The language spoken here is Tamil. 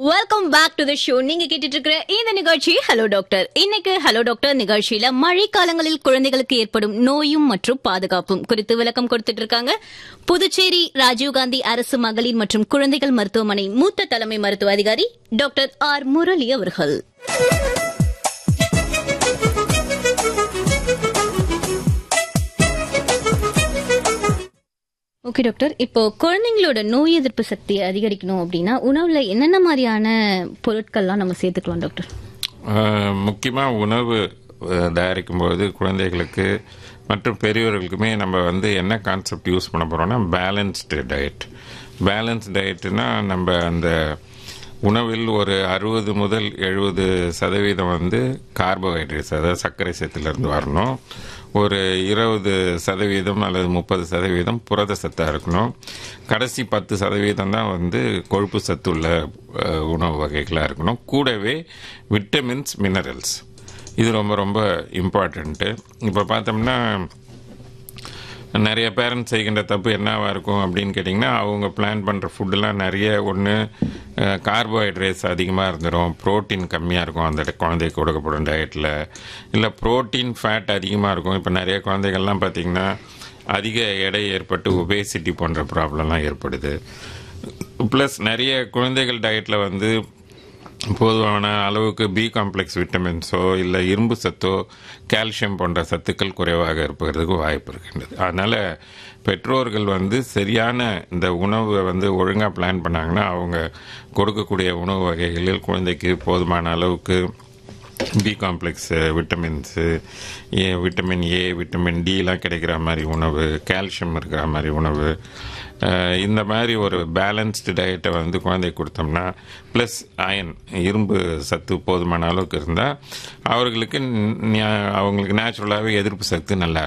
welcome back to the show நீங்க கேட்டுட்டு இருக்கிற இந்த நிகழ்ச்சி ஹலோ டாக்டர் இன்னைக்கு ஹலோ டாக்டர் நிகழ்ச்சியில மழை காலங்களில் குழந்தைகளுக்கு ஏற்படும் நோயும் மற்றும் பாதுகாப்பும் குறித்து விளக்கம் கொடுத்துட்டு இருக்காங்க புதுச்சேரி ராஜீவ்காந்தி அரசு மகளிர் மற்றும் குழந்தைகள் மருத்துவமனை மூத்த தலைமை மருத்துவ அதிகாரி டாக்டர் ஆர் முரளி அவர்கள் ஓகே டாக்டர் இப்போ குழந்தைங்களோட நோய் எதிர்ப்பு சக்தியை அதிகரிக்கணும் அப்படின்னா உணவுல என்னென்ன மாதிரியான பொருட்கள்லாம் நம்ம சேர்த்துக்கலாம் டாக்டர் முக்கியமாக உணவு அஹ், தயாரிக்கும்போது குழந்தைகளுக்கு மற்றும் பெரியவர்களுக்குமே நம்ம வந்து என்ன கான்செப்ட் யூஸ் பண்ண போகிறோம்னா பேலன்ஸ்டு டயட் பேலன்ஸ் டயட்னா நம்ம அந்த உணவில் ஒரு அறுபது முதல் எழுபது சதவீதம் வந்து கார்போஹைட்ரேட்ஸ் அதாவது சர்க்கரை சத்திலிருந்து வரணும் ஒரு இருபது சதவீதம் அல்லது முப்பது சதவீதம் புரத சத்தாக இருக்கணும் கடைசி பத்து சதவீதம் தான் வந்து கொழுப்பு சத்துள்ள அஹ், உணவு வகைகளாக இருக்கணும் கூடவே விட்டமின்ஸ் மினரல்ஸ் இது ரொம்ப ரொம்ப இம்பார்ட்டண்ட்டு இப்போ பார்த்தோம்னா நிறைய பேரண்ட்ஸ் செய்கின்ற தப்பு என்னவா இருக்கும் அப்படின்னு கேட்டிங்கன்னா அவங்க பிளான் பண்ணுற ஃபுட்டெல்லாம் நிறைய ஒன்று கார்போஹைட்ரேட்ஸ் அதிகமாக இருந்துடும் புரோட்டீன் கம்மியாக இருக்கும் அந்த குழந்தைக்கு கொடுக்கப்படும் டயட்டில் இல்லை புரோட்டீன் ஃபேட் அதிகமாக இருக்கும் இப்போ நிறைய குழந்தைகள்லாம் பார்த்திங்கன்னா அதிக எடை ஏற்பட்டு ஒபேசிட்டி போன்ற ப்ராப்ளம்லாம் ஏற்படுது ப்ளஸ் நிறைய குழந்தைகள் டயட்டில் வந்து போதுமான அளவுக்கு பி காம்ப்ளெக்ஸ் விட்டமின்ஸோ இல்லை இரும்பு சத்தோ கால்சியம் போன்ற சத்துக்கள் குறைவாக இருப்பதற்கு வாய்ப்பு இருக்கின்றது அதனால் பெற்றோர்கள் வந்து சரியான இந்த உணவை வந்து ஒழுங்காக பிளான் பண்ணாங்கன்னா அவங்க கொடுக்கக்கூடிய உணவு வகைகளில் குழந்தைக்கு போதுமான அளவுக்கு B complex vitamins A vitamin A vitamin டிலாம் கிடைக்கிற மாதிரி உணவு கால்சியம் இருக்கிற மாதிரி உணவு அஹ், இந்த மாதிரி ஒரு பேலன்ஸ்டு டயட்டை வந்து குழந்தைக்கு கொடுத்தோம்னா ப்ளஸ் அயன் இரும்பு சத்து போதுமான அளவுக்கு இருந்தால் அவர்களுக்கு ந- அவங்களுக்கு நேச்சுரலாகவே எதிர்ப்பு சக்தி நல்லா